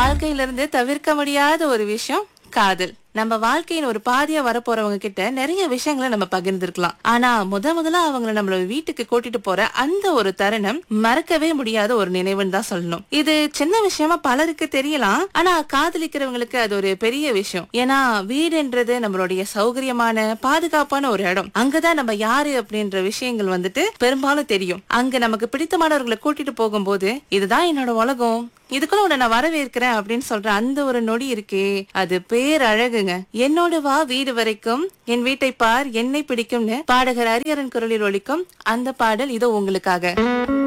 வாழ்க்கையில இருந்து தவிர்க்க முடியாத ஒரு விஷயம் காதல் நம்ம வாழ்க்கையின் ஒரு பாதியா வரப்போறவங்க கிட்ட நிறைய விஷயங்களை நம்ம பகிர்ந்திருக்கலாம் ஆனா முத முதல்ல அவங்கள நம்மள வீட்டுக்கு கூட்டிட்டு போற அந்த ஒரு தருணம் மறக்கவே முடியாத ஒரு நினைவுன்னு தான் சொல்லணும் இது சின்ன விஷயமா பலருக்கு தெரியலாம் ஆனா காதலிக்கிறவங்களுக்கு அது ஒரு பெரிய விஷயம் ஏன்னா வீடுன்றது நம்மளுடைய சௌகரியமான பாதுகாப்பான ஒரு இடம் அங்கதான் நம்ம யாரு அப்படின்ற விஷயங்கள் வந்துட்டு பெரும்பாலும் தெரியும் அங்க நமக்கு பிடித்தமானவர்களை கூட்டிட்டு போகும்போது இதுதான் என்னோட உலகம் இதுக்குள்ள உன்னை நான் வரவேற்கிறேன் அப்படின்னு சொல்ற அந்த ஒரு நொடி இருக்கே அது பேரழகுங்க என்னோட வா வீடு வரைக்கும் என் வீட்டை பார் என்னை பிடிக்கும்னு பாடகர் அரியரன் குரலில் ஒலிக்கும் அந்த பாடல் இதோ உங்களுக்காக